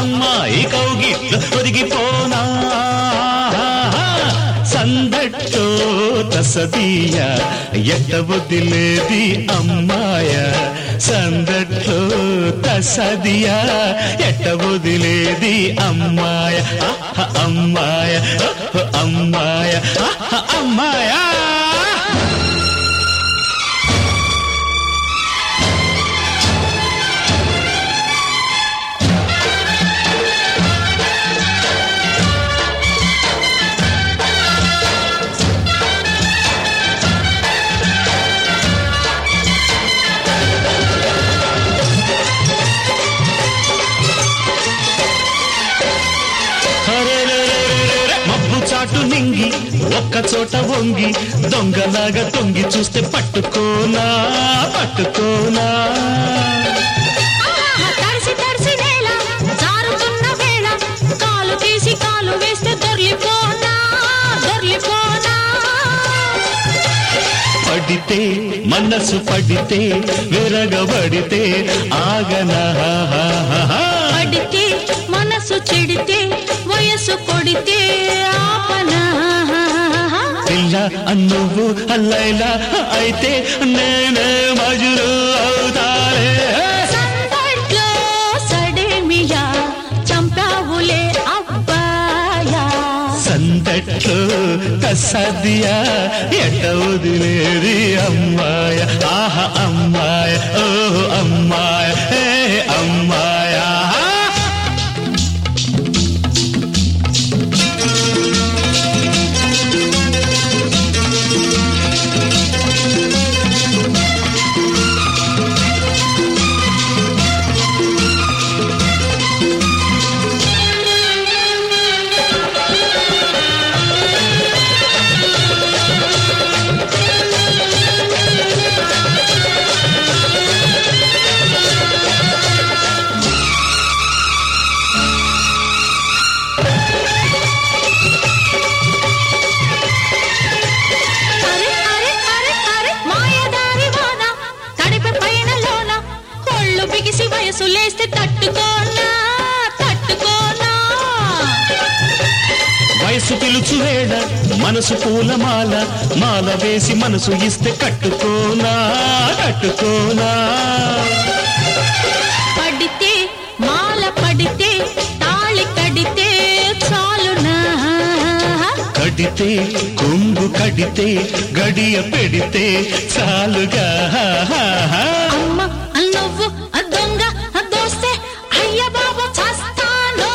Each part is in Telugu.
అమ్మాయి కౌగిట్లో ఒదిగిపోనా సందట్టో తసదీయ ఎట్ట వదిలేది అమ్మాయ సందట్లో తసదియ ఎట్ట వదిలేది అమ్మాయ ఆహ, అమ్మాయ ఓహో, అమ్మాయ ఆహ, అమ్మాయా హరెరెరెరెరెరె, మబ్బు చాటు నింగి ఒక్క చోట వంగి దొంగలాగా తొంగి చూస్తే పట్టుకోనా పట్టుకోనా ఆహా, తడిసి తడిసి నేల జారుతున్న వేళ కాలు తీసి కాలు వేస్తే దొర్లిపోనా దొర్లిపోనా పడితే మనసు పడితే విరగబడితే ఆగనా పడితే మనసు చెడితే వయసు కొడితే ఆపనా పిల్ల అన్నువ్వు అల్లైలా అయితే నేనే మజురు అవుతాలే సందట్లో సడేమియా చంపావులే అబ్బాయా సందట్లో కసదియా ఎట్ట వదిలేది అమ్మాయ ఆహ అమ్మాయ ఓహో అమ్మాయ ఏ అమ్మాయా అరే అరే అరే అరే మాయదారి వాన తడిపి పైన లోన ఒళ్ళు బిగిసి వయసు లేస్తే తట్టుకోనా తట్టుకోనా వయసు పిలుచు వేళ మనసు పూలమాల మాల వేసి మనసు ఇస్తే కట్టుకోనా కట్టుకోనా పడితే మాల పడితే తాళి కడితే చాలునా కడితే కొంగు కడితే గడియ పెడితే చాలుగా అమ్మ నువ్వు ఆ దొంగ ఆ దోస్తే అయ్య బాబు చస్తాను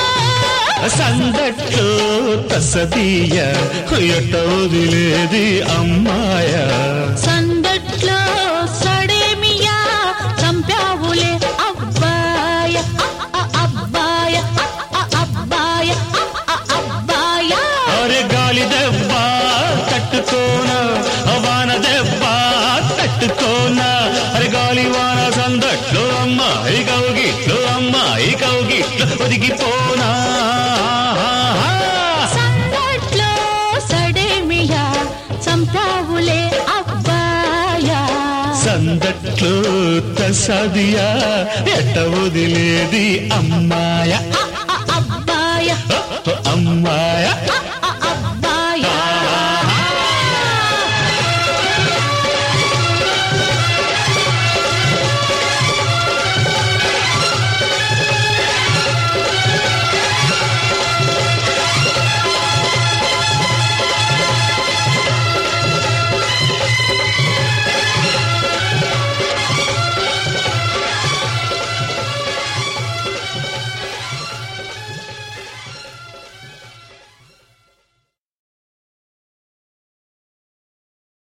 సందట్లో తసదీయ ఎట్ట వదిలేది అమ్మాయ సందట్లో సడేమియా చంపావులే అబ్బాయ అ, అ, అబ్బాయ అ, అ, అబ్బాయ అ, అ, అబ్బాయ అరే గాలి దెబ్బ తట్టుకోనా వాన దెబ్బ తట్టుకోనా అరే గాలి వాన సందట్లో అమ్మాయి కౌగిట్లో అమ్మాయి కౌగిట్లో ఒదిగిపోనా సందట్లో సడేమియా చంపావులే అబ్బాయ సందట్లో తసదియా ఎట్ట వదిలేది అమ్మాయ అ,